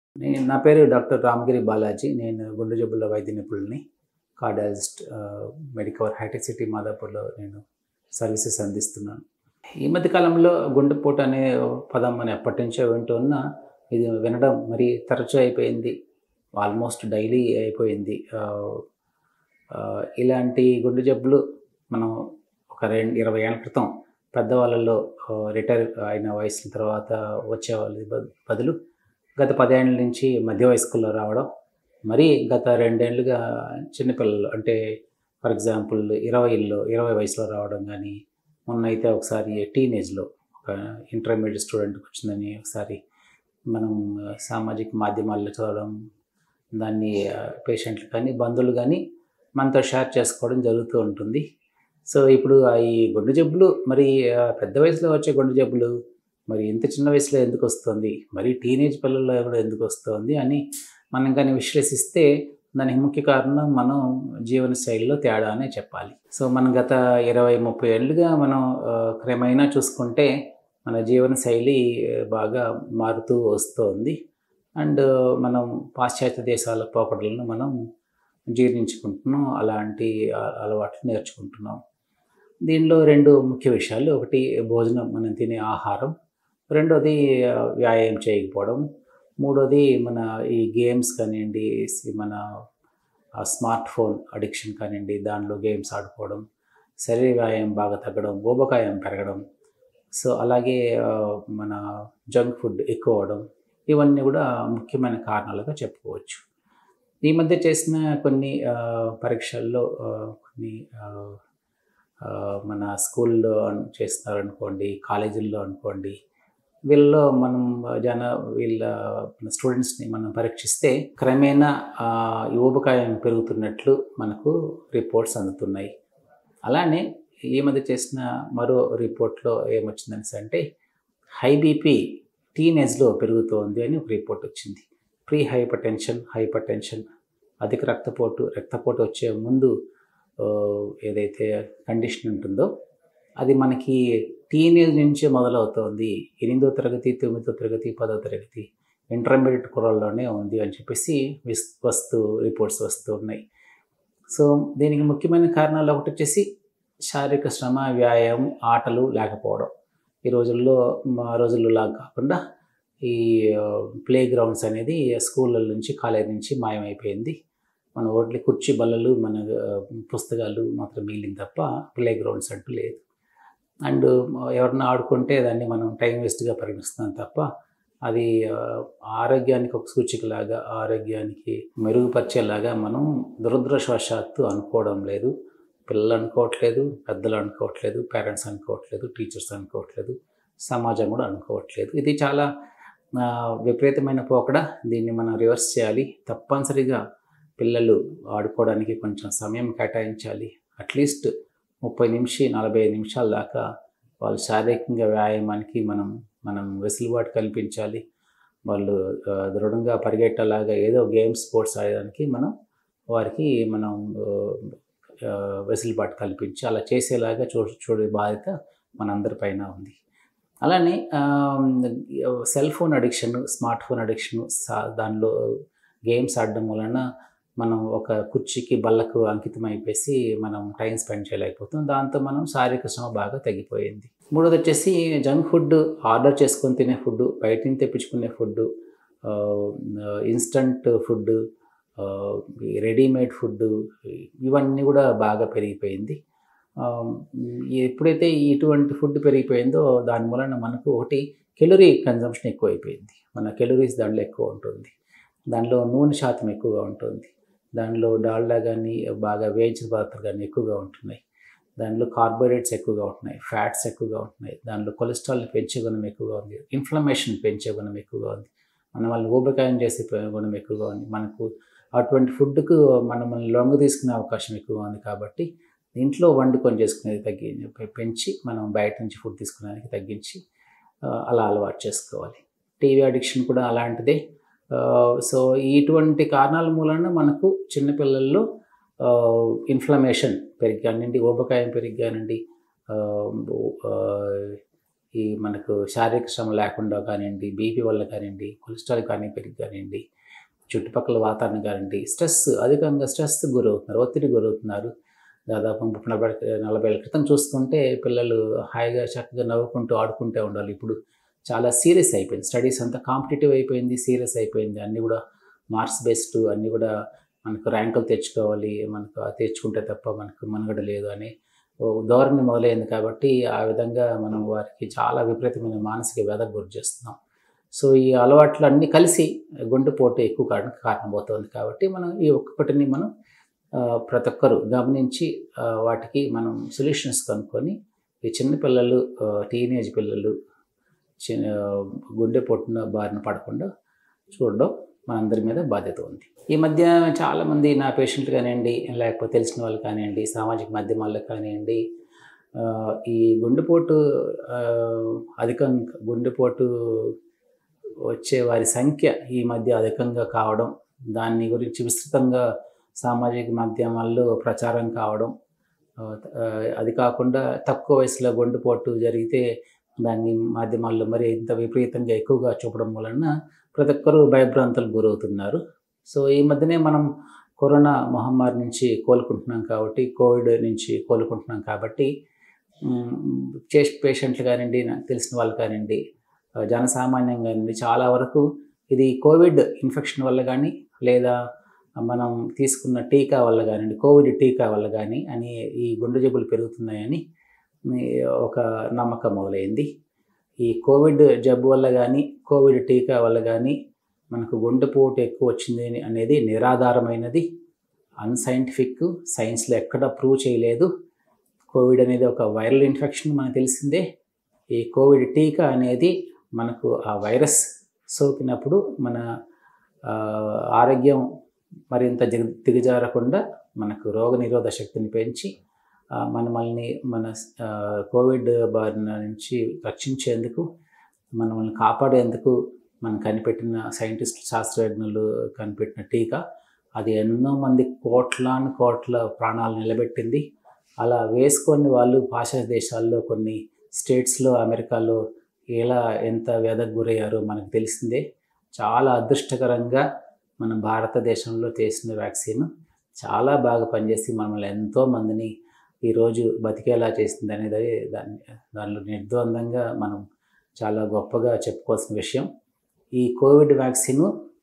నేను నా పేరు డాక్టర్ రామగిరి బాలాజీ నేను గుండె జబ్బుల వైద్య నిపుణుల్ని కార్డియాలజిస్ట్ మెడికవర్ హైటెక్ సిటీ మాదాపూర్లో నేను సర్వీసెస్ అందిస్తున్నాను ఈ మధ్య కాలంలో గుండెపోటు అనే పదం మనం ఎప్పటి నుంచో వింటూ ఉన్నా ఇది వినడం మరీ తరచూ అయిపోయింది ఆల్మోస్ట్ డైలీ అయిపోయింది ఆ, ఆ, ఇలాంటి గుండె జబ్బులు మనం ఒక రెండు ఇరవై ఏళ్ళ క్రితం పెద్దవాళ్ళలో రిటైర్ అయిన వయసు తర్వాత వచ్చే వాళ్ళ బ- బదులు గత పదేళ్ళ నుంచి మధ్య వయస్కుల్లో రావడం మరి గత రెండేళ్లుగా చిన్నపిల్లలు అంటే ఫర్ ఎగ్జాంపుల్ ఇరవైలో ఇరవై వయసులో రావడం కానీ మొన్న అయితే ఒకసారి టీనేజ్లో ఒక ఇంటర్మీడియట్ స్టూడెంట్కి వచ్చిందని ఒకసారి మనం ఆ, సామాజిక మాధ్యమాల్లో చదవడం దాన్ని పేషెంట్లు కానీ బంధువులు కానీ మనతో షేర్ చేసుకోవడం జరుగుతూ ఉంటుంది సో ఇప్పుడు ఆ ఈ గుండె జబ్బులు మరి ఆ, పెద్ద వయసులో వచ్చే గుండె జబ్బులు మరి ఇంత చిన్న వయసులో ఎందుకు వస్తుంది మరి టీనేజ్ పిల్లల్లో కూడా ఎందుకు వస్తుంది అని మనం కానీ విశ్లేషిస్తే దానికి ముఖ్య కారణం మనం జీవన శైలిలో తేడా అనే చెప్పాలి సో మనం గత ఇరవై ముప్పై ఏళ్ళుగా మనం ఆ, క్రమేణా చూసుకుంటే మన జీవన శైలి ఆ, బాగా మారుతూ వస్తుంది అండ్ మనం పాశ్చాత్య దేశాల పోకడలను మనం జీర్ణించుకుంటున్నాం అలాంటి ఆ- అలవాట్లు నేర్చుకుంటున్నాం దీనిలో రెండు ముఖ్య విషయాలు ఒకటి భోజనం మనం తినే ఆహారం రెండోది ఆ, వ్యాయామం చేయకపోవడం మూడోది మన ఈ గేమ్స్ కానివ్వండి సి- మన ఆ స్మార్ట్ ఫోన్ అడిక్షన్ కానివ్వండి దానిలో గేమ్స్ ఆడుకోవడం శరీర వ్యాయామం బాగా తగ్గడం ఊబకాయం పెరగడం సో అలాగే ఆ, మన జంక్ ఫుడ్ ఎక్కువ అవడం ఇవన్నీ కూడా ముఖ్యమైన కారణాలుగా చెప్పుకోవచ్చు ఈ మధ్య చేసిన కొన్ని ఆ, పరీక్షల్లో ఆ, కొన్ని ఆ, ఆ, మన స్కూల్లో అన్- చేస్తున్నారనుకోండి కాలేజీల్లో అనుకోండి వీళ్ళలో మనం జన వీళ్ళ మన స్టూడెంట్స్ని మనం పరీక్షిస్తే క్రమేణా ఆ, ఈ ఊబకాయం పెరుగుతున్నట్లు మనకు రిపోర్ట్స్ అందుతున్నాయి అలానే ఈ మధ్య చేసిన మరో రిపోర్ట్లో ఏమొచ్చిందనేసి అంటే హై బీపీ టీనేజ్లో పెరుగుతోంది అని ఒక రిపోర్ట్ వచ్చింది pre hypertension hypertension అధిక రక్తపోటు రక్తపోటు వచ్చే ముందు ఆ, ఏదైతే కండిషన్ ఉంటుందో అది మనకి టీనేజ్ నుంచే మొదలవుతోంది ఎనిమిదో తరగతి తొమ్మిదో తరగతి పదో తరగతి ఇంటర్మీడియట్ కుర్రల్లోనే ఉంది అని చెప్పేసి విస్ వస్తూ రిపోర్ట్స్ వస్తూ ఉన్నాయి సో దీనికి ముఖ్యమైన కారణాలు ఒకటి వచ్చేసి శారీరక శ్రమ వ్యాయామం ఆటలు లేకపోవడం ఈ రోజుల్లో మా రోజుల్లో లాగా కాకుండా ఈ ప్లే గ్రౌండ్స్ అనేది స్కూళ్ళ నుంచి కాలేజ్ నుంచి మాయమైపోయింది మన ఓట్లీ కుర్చీ బల్లలు మన ఆ, పుస్తకాలు మాత్రం మిగిలింది తప్ప ప్లే గ్రౌండ్స్ అంటూ లేదు అండ్ ఎవరన్నా ఆడుకుంటే దాన్ని మనం టైం వేస్ట్గా పరిగణిస్తున్నాం తప్ప అది ఆ, ఆరోగ్యానికి ఒక సూచికలాగా ఆరోగ్యానికి మెరుగుపరిచేలాగా మనం దురదృష్టవశాత్తు అనుకోవడం లేదు పిల్లలు అనుకోవట్లేదు పెద్దలు అనుకోవట్లేదు పేరెంట్స్ అనుకోవట్లేదు టీచర్స్ అనుకోవట్లేదు సమాజం కూడా అనుకోవట్లేదు ఇది చాలా ఆ, విపరీతమైన పోకడ దీన్ని మనం రివర్స్ చేయాలి తప్పనిసరిగా పిల్లలు ఆడుకోవడానికి కొంచెం సమయం కేటాయించాలి అట్లీస్ట్ ముప్పై నిమిషి నలభై ఐదు నిమిషాల దాకా వాళ్ళు శారీరకంగా వ్యాయామానికి మనం మనం వెసులుబాటు కల్పించాలి వాళ్ళు ఆ, దృఢంగా పరిగెట్టేలాగా ఏదో గేమ్స్ స్పోర్ట్స్ ఆడడానికి మనం వారికి మనం ఆ, ఆ, వెసులుబాటు కల్పించి అలా చేసేలాగా చూ చూడే బాధ్యత మనందరిపైన ఉంది అలానే cell phone addiction smart phone addiction దానిలో గేమ్స్ ఆడడం వలన మనం ఒక కుర్చీకి బల్లకు అంకితం అయిపోయి మనం టైం స్పెండ్ చేయలేకపోతాం దాంతో మనం శారీరక శ్రమ బాగా తగ్గిపోయింది మూడోది వచ్చేసి జంక్ ఫుడ్ ఆర్డర్ చేసుకొని తినే ఫుడ్ బయట నుంచి తెప్పించుకునే food instant food readymade food ఇవన్నీ కూడా బాగా పెరిగిపోయింది ఆ, ఎప్పుడైతే ఇటువంటి ఫుడ్ పెరిగిపోయిందో దాని వలన మనకు ఒకటి కెలరీ కన్జంప్షన్ ఎక్కువ అయిపోయింది మన కెలరీస్ దాంట్లో ఎక్కువ ఉంటుంది దానిలో నూనె శాతం ఎక్కువగా ఉంటుంది దానిలో డాల్డా కానీ బాగా వేయించిన పదార్థాలు కానీ ఎక్కువగా ఉంటున్నాయి దానిలో కార్బోహైడ్రేట్స్ ఎక్కువగా ఉంటున్నాయి ఫ్యాట్స్ ఎక్కువగా ఉంటున్నాయి దానిలో కొలెస్ట్రాల్ని పెంచే గుణం ఎక్కువగా ఉంది ఇన్ఫ్లమేషన్ పెంచే గుణం ఎక్కువగా ఉంది మన వాళ్ళని ఊబకాయం చేసే ప- గుణం ఎక్కువగా ఉంది మనకు అటువంటి ఫుడ్కు మనం మన లొంగ తీసుకునే అవకాశం ఎక్కువగా ఉంది కాబట్టి ఇంట్లో వండుకొని చేసుకునేది తగ్గి పె- పెంచి మనం బయట నుంచి ఫుడ్ తీసుకునేదానికి తగ్గించి ఆ, అలా అలవాటు చేసుకోవాలి టీవీ అడిక్షన్ కూడా అలాంటిదే ఆ, సో ఇటువంటి కారణాల మూలన మనకు చిన్నపిల్లల్లో ఇన్ఫ్లమేషన్ పెరిగి కానివ్వండి ఊబకాయం పెరిగి కానివ్వండి ఆ, ఆ, ఈ మనకు శారీరక శ్రమ లేకుండా కానివ్వండి బీపీ వల్ల కానివ్వండి కొలెస్ట్రాల్ కానీ పెరిగి కానివ్వండి చుట్టుపక్కల వాతావరణం కానివ్వండి స్ట్రెస్ అధికంగా స్ట్రెస్ గురవుతున్నారు ఒత్తిడి గురవుతున్నారు దాదాపు ముప్పై నలభై నలభై ఏళ్ళ క్రితం చూసుకుంటే పిల్లలు హాయిగా చక్కగా నవ్వుకుంటూ ఆడుకుంటూ ఉండాలి ఇప్పుడు చాలా సీరియస్ అయిపోయింది స్టడీస్ అంతా కాంపిటేటివ్ అయిపోయింది సీరియస్ అయిపోయింది అన్నీ కూడా మార్క్స్ బేస్డ్ అన్నీ కూడా మనకు ర్యాంకులు తెచ్చుకోవాలి మనకు అది తెచ్చుకుంటే తప్ప మనకు మనుగడ లేదు అని ఓ ధోరణి మొదలైంది కాబట్టి ఆ విధంగా మనం వారికి చాలా విపరీతమైన మానసిక వ్యధకు గురి చేస్తున్నాం సో ఈ అలవాట్లు అన్నీ కలిసి గుండెపోటు ఎక్కువ కావడానికి కారణమవుతుంది కాబట్టి మనం ఈ ఒక్కొక్కటిని మనం ఆ, ప్రతి ఒక్కరు గమనించి ఆ, వాటికి మనం సొల్యూషన్స్ కనుక్కొని ఈ చిన్న పిల్లలు టీనేజ్ పిల్లలు చిన్న గుండెపోటున బారిన పడకుండా చూడడం మనందరి మీద బాధ్యత ఉంది ఈ మధ్య చాలామంది నా పేషెంట్లు కానివ్వండి లేకపోతే తెలిసిన వాళ్ళు కానివ్వండి సామాజిక మాధ్యమాల్లో కానివ్వండి ఆ, ఈ గుండెపోటు ఆ, అధికంగా గుండెపోటు వచ్చే వారి సంఖ్య ఈ మధ్య అధికంగా కావడం దాని గురించి విస్తృతంగా సామాజిక మాధ్యమాల్లో ప్రచారం కావడం ఆ, ఆ, అది కాకుండా తక్కువ వయసులో గుండెపోటు జరిగితే దాన్ని మాధ్యమాల్లో మరి ఇంత విపరీతంగా ఎక్కువగా చూపడం వలన ప్రతి ఒక్కరూ భయభ్రాంతులకు గురవుతున్నారు సో ఈ మధ్యనే మనం కరోనా మహమ్మారి నుంచి కోలుకుంటున్నాం కాబట్టి కోవిడ్ నుంచి కోలుకుంటున్నాం కాబట్టి చేస్ట్ పేషెంట్లు కానివ్వండి నాకు తెలిసిన వాళ్ళు కానివ్వండి ఆ, జనసామాన్యం కానివ్వండి చాలా వరకు ఇది కోవిడ్ ఇన్ఫెక్షన్ వల్ల కానీ లేదా మనం తీసుకున్న టీకా వల్ల కానివ్వండి కోవిడ్ టీకా వల్ల కానీ అని ఈ గుండె జబ్బులు పెరుగుతున్నాయని ఈ ఒక నమ్మకం మొదలైంది ఈ కోవిడ్ జబ్బు వల్ల కానీ కోవిడ్ టీకా వల్ల కానీ మనకు గుండెపోటు ఎక్కువ వచ్చింది అని- అనేది నిరాధారమైనది అన్సైంటిఫిక్ సైన్స్లో ఎక్కడ ప్రూవ్ చేయలేదు కోవిడ్ అనేది ఒక వైరల్ ఇన్ఫెక్షన్ మనకు తెలిసిందే ఈ కోవిడ్ టీకా అనేది మనకు ఆ వైరస్ సోకినప్పుడు మన ఆ, ఆరోగ్యం మరింత దిగ దిగజారకుండా మనకు రోగ నిరోధక శక్తిని పెంచి ఆ, మనల్ని మన ఆ, కోవిడ్ బారిన నుంచి రక్షించేందుకు మనల్ని కాపాడేందుకు మనం కనిపెట్టిన సైంటిస్ట్ శాస్త్రజ్ఞులు కనిపెట్టిన టీకా అది ఎన్నో మంది కోట్లాను కోట్ల ప్రాణాలు నిలబెట్టింది అలా వేసుకొని వాళ్ళు పాశ్చాత్య దేశాల్లో కొన్ని స్టేట్స్లో అమెరికాలో ఎలా ఎంత వ్యధకు గురయ్యారో మనకు తెలిసిందే చాలా అదృష్టకరంగా మన భారతదేశంలో చేసిన వ్యాక్సిన్ చాలా బాగా పనిచేసి మనల్ని ఎంతో మందిని ఈరోజు బతికేలా చేసింది అనేది దాన్ని దానిలో నిర్ద్వందంగా మనం చాలా గొప్పగా చెప్పుకోవాల్సిన విషయం ఈ కోవిడ్ వ్యాక్సిన్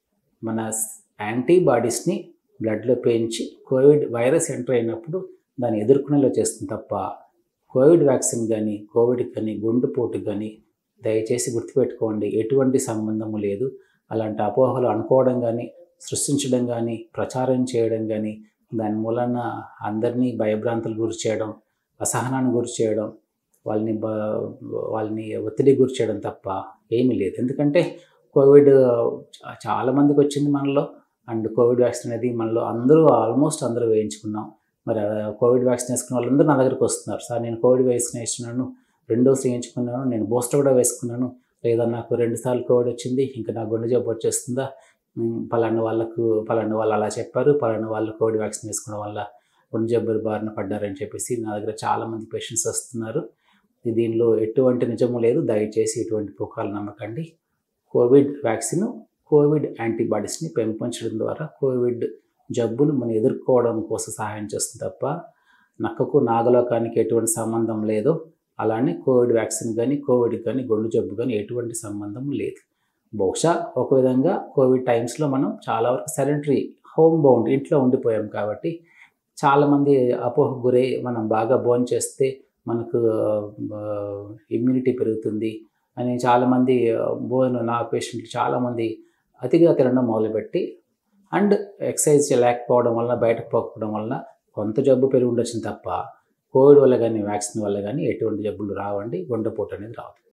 మన యాంటీబాడీస్ని బ్లడ్లో పెంచి కోవిడ్ వైరస్ ఎంటర్ అయినప్పుడు దాన్ని ఎదుర్కొనేలా చేస్తుంది తప్ప కోవిడ్ వ్యాక్సిన్ కానీ కోవిడ్ కానీ గుండెపోటు కానీ దయచేసి గుర్తుపెట్టుకోండి ఎటువంటి సంబంధము లేదు అలాంటి అపోహలు అనుకోవడం కానీ సృష్టించడం కానీ ప్రచారం చేయడం కానీ దాని మూలన అందరినీ భయభ్రాంతులు గురి చేయడం అసహనాన్ని గురి చేయడం వాళ్ళని బ వాళ్ళని ఒత్తిడి గురి చేయడం తప్ప ఏమీ లేదు ఎందుకంటే కోవిడ్ చా- చాలా మందికి వచ్చింది మనలో అండ్ కోవిడ్ వ్యాక్సిన్ అనేది మనలో అందరూ ఆల్మోస్ట్ అందరూ వేయించుకున్నాం మరి ఆ కోవిడ్ వ్యాక్సిన్ వేసుకున్న వాళ్ళందరూ నా దగ్గరికి వస్తున్నారు సార్ నేను కోవిడ్ వ్యాక్సిన్ వేసుకున్నాను రెండు డోస్ వేయించుకున్నాను నేను బూస్టర్ కూడా వేసుకున్నాను లేదా నాకు రెండు సార్లు కోవిడ్ వచ్చింది ఇంకా నా గుండె జబ్బు వచ్చేస్తుందా ఉమ్, పలానా వాళ్ళకు పలానా వాళ్ళు అలా చెప్పారు పలానా వాళ్ళు కోవిడ్ వ్యాక్సిన్ వేసుకోవడం వల్ల గుండె జబ్బులు బారిన పడ్డారని చెప్పేసి నా దగ్గర చాలామంది పేషెంట్స్ వస్తున్నారు ఇది దీనిలో ఎటువంటి నిజము లేదు దయచేసి ఎటువంటి పుకాలు నమ్మకండి కోవిడ్ వ్యాక్సిన్ కోవిడ్ యాంటీబాడీస్ని పెంపొంచడం ద్వారా కోవిడ్ జబ్బును మనం ఎదుర్కోవడం కోసం సహాయం చేస్తుంది తప్ప నక్కకు నాగలోకానికి ఎటువంటి సంబంధం లేదు అలానే కోవిడ్ వ్యాక్సిన్ కానీ కోవిడ్ కానీ గుండె జబ్బు కానీ ఎటువంటి సంబంధం లేదు బహుశా ఒక విధంగా కోవిడ్ టైమ్స్లో మనం చాలా వరకు సెరెంటరీ హోమ్ బౌండ్ ఇంట్లో ఉండిపోయాం కాబట్టి చాలామంది అపోహకు గురై మనం బాగా భోజనం చేస్తే మనకు ఇమ్యూనిటీ పెరుగుతుంది అని చాలామంది భోజనం నా పేషెంట్లు చాలామంది అతిగా తినడం మొదలుపెట్టి అండ్ ఎక్సర్సైజ్ లేకపోవడం వలన బయటకు పోకపోవడం వలన కొంత జబ్బు పెరిగి ఉండొచ్చింది తప్ప కోవిడ్ వల్ల కానీ వ్యాక్సిన్ వల్ల కానీ ఎటువంటి జబ్బులు రావండి గుండెపోటు అనేది రాదు